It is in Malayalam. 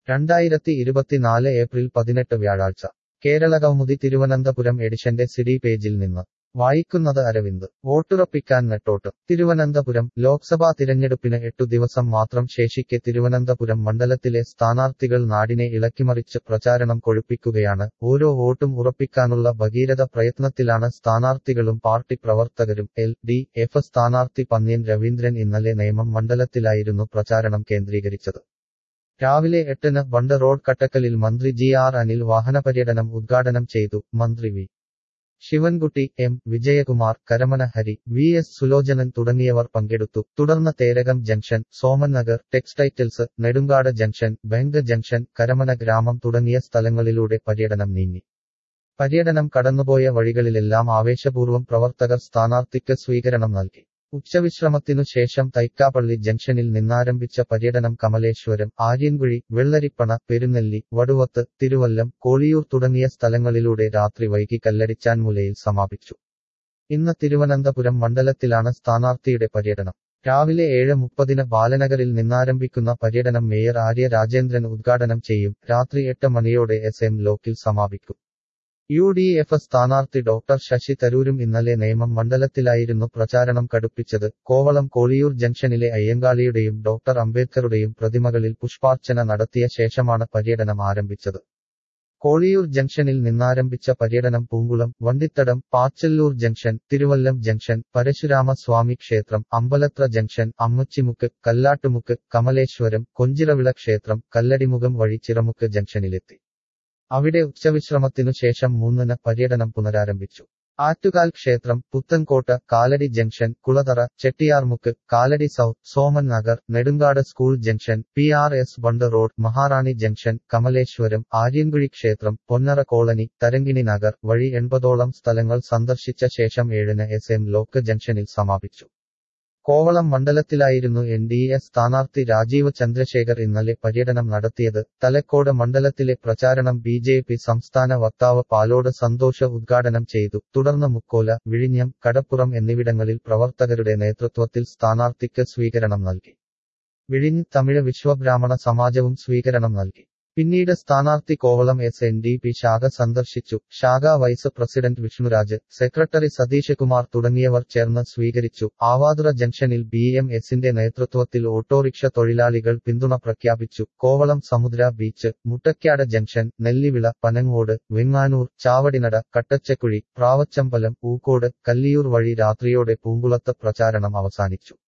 രണ്ടായിരത്തി ഇരുപത്തിനാല് ഏപ്രിൽ പതിനെട്ട് വ്യാഴാഴ്ച കേരള കൗമുദി തിരുവനന്തപുരം എഡിഷന്റെ സിഡി പേജിൽ നിന്ന് വായിക്കുന്നത് അരവിന്ദ് വോട്ടുറപ്പിക്കാൻ നെട്ടോട്ട് തിരുവനന്തപുരം ലോക്സഭാ തിരഞ്ഞെടുപ്പിന് എട്ടു ദിവസം മാത്രം ശേഷിക്കെ തിരുവനന്തപുരം മണ്ഡലത്തിലെ സ്ഥാനാർത്ഥികൾ നാടിനെ ഇളക്കിമറിച്ച് പ്രചാരണം കൊഴുപ്പിക്കുകയാണ് ഓരോ വോട്ടും ഉറപ്പിക്കാനുള്ള ഭഗീരഥ പ്രയത്നത്തിലാണ് സ്ഥാനാർത്ഥികളും പാർട്ടി പ്രവർത്തകരും എൽ ഡി എഫ് സ്ഥാനാർത്ഥി പന്ന്യൻ രവീന്ദ്രൻ ഇന്നലെ നേമം മണ്ഡലത്തിലായിരുന്നു പ്രചാരണം കേന്ദ്രീകരിച്ചത് രാവിലെ എട്ടിന് ബണ്ട് റോഡ് കട്ടക്കലിൽ മന്ത്രി ജി ആർ അനിൽ വാഹനപര്യടനം ഉദ്ഘാടനം ചെയ്തു മന്ത്രി V Sivankutty M Vijayakumar Karamana Hari V S Sulochanan തുടങ്ങിയവർ പങ്കെടുത്തു തുടർന്ന് Therakam junction Soman Nagar textiles Nedumkad junction bank junction Karamana ഗ്രാമം തുടങ്ങിയ സ്ഥലങ്ങളിലൂടെ പര്യടനം നീങ്ങി പര്യടനം കടന്നുപോയ വഴികളിലെല്ലാം ആവേശപൂർവ്വം പ്രവർത്തകർ സ്ഥാനാർത്ഥിക്ക് സ്വീകരണം നൽകി ഉച്ചവിശ്രമത്തിനു ശേഷം തൈക്കാപ്പള്ളി ജംഗ്ഷനിൽ നിന്നാരംഭിച്ച പര്യടനം കമലേശ്വരം ആര്യൻകുഴി വെള്ളരിപ്പണ പെരുന്നെല്ലി വടുവത്ത് തിരുവല്ലം കോളിയൂർ തുടങ്ങിയ സ്ഥലങ്ങളിലൂടെ രാത്രി വൈകി കല്ലടിച്ചാൻമുലയിൽ സമാപിച്ചു ഇന്ന് തിരുവനന്തപുരം മണ്ഡലത്തിലാണ് സ്ഥാനാർത്ഥിയുടെ പര്യടനം രാവിലെ ഏഴ് മുപ്പതിന് ബാലനഗറിൽ നിന്നാരംഭിക്കുന്ന പര്യടനം മേയർ ആര്യ രാജേന്ദ്രൻ ഉദ്ഘാടനം ചെയ്യും രാത്രി എട്ട് മണിയോടെ എസ് എം ലോക്കിൽ സമാപിക്കും യു ഡി എഫ് സ്ഥാനാർത്ഥി ഡോക്ടർ ശശി തരൂരും ഇന്നലെ നേമം മണ്ഡലത്തിലായിരുന്നു പ്രചാരണം കടുപ്പിച്ചത് കോവളം കോളിയൂർ ജംഗ്ഷനിലെ അയ്യങ്കാളിയുടെയും ഡോക്ടർ അംബേദ്കറുടെയും പ്രതിമകളിൽ പുഷ്പാർച്ചന നടത്തിയ ശേഷമാണ് പര്യടനം ആരംഭിച്ചത് കോളിയൂർ ജംഗ്ഷനിൽ നിന്നാരംഭിച്ച പര്യടനം പൂങ്കുളം വണ്ടിത്തടം പാച്ചല്ലൂർ ജംഗ്ഷൻ തിരുവല്ലം ജംഗ്ഷൻ പരശുരാമസ്വാമി ക്ഷേത്രം അമ്പലത്ര ജംഗ്ഷൻ അമ്മച്ചിമുക്ക് കല്ലാട്ടുമുക്ക് കമലേശ്വരം കൊഞ്ചിറവിള ക്ഷേത്രം കല്ലടിമുഖം വഴി ചിറമുക്ക് ജംഗ്ഷനിലെത്തി അവിടെ ഉച്ചവിശ്രമത്തിനു ശേഷം മൂന്നിന് പര്യടനം പുനരാരംഭിച്ചു ആറ്റുകാൽ ക്ഷേത്രം Puthenkotta Kalady junction Kulathara Chettiyarmukku Kalady south Soman Nagar Nedumkad school junction P R S bund road Maharani junction Kamaleswaram Aryankuzhi ക്ഷേത്രം പൊന്നറ കോളനി തരങ്കിണി നഗർ വഴി എൺപതോളം സ്ഥലങ്ങൾ സന്ദർശിച്ച ശേഷം ഏഴിന് എസ് എം ലോക്ക് ജംഗ്ഷനിൽ സമാപിച്ചു കോവളം മണ്ഡലത്തിലായിരുന്നു എൻ ഡി എ സ്ഥാനാർത്ഥി രാജീവ് ചന്ദ്രശേഖർ ഇന്നലെ പര്യടനം നടത്തിയത് തലക്കോട് മണ്ഡലത്തിലെ പ്രചാരണം ബി ജെ പി സംസ്ഥാന വക്താവ് പാലോട് സന്തോഷ ഉദ്ഘാടനം ചെയ്തു തുടർന്ന് മുക്കോല വിഴിഞ്ഞം കടപ്പുറം എന്നിവിടങ്ങളിൽ പ്രവർത്തകരുടെ നേതൃത്വത്തിൽ സ്ഥാനാർത്ഥിക്ക് സ്വീകരണം നൽകി വിഴിഞ്ഞ് തമിഴ് വിശ്വബ്രാഹ്മണ സമാജവും സ്വീകരണം നൽകി പിന്നീട് സ്ഥാനാർത്ഥി Kovalam S N D P ശാഖ സന്ദർശിച്ചു ശാഖ vice president Vishnuraj secretary Satheesh Kumar തുടങ്ങിയവർ ചേർന്ന് സ്വീകരിച്ചു ആവാതുറ ജംഗ്ഷനിൽ ബി എം എസിന്റെ നേതൃത്വത്തിൽ ഓട്ടോറിക്ഷ തൊഴിലാളികൾ പിന്തുണ പ്രഖ്യാപിച്ചു കോവളം സമുദ്ര ബീച്ച് മുട്ടയ്ക്കാട് ജംഗ്ഷൻ നെല്ലിവിള പനങ്ങോട് വെങ്ങാനൂർ ചാവടിനട കട്ടച്ചക്കുഴി പ്രാവച്ചമ്പലം ഊക്കോട് കല്ലിയൂർ വഴി രാത്രിയോടെ പൂങ്കുളത്ത് പ്രചാരണം അവസാനിച്ചു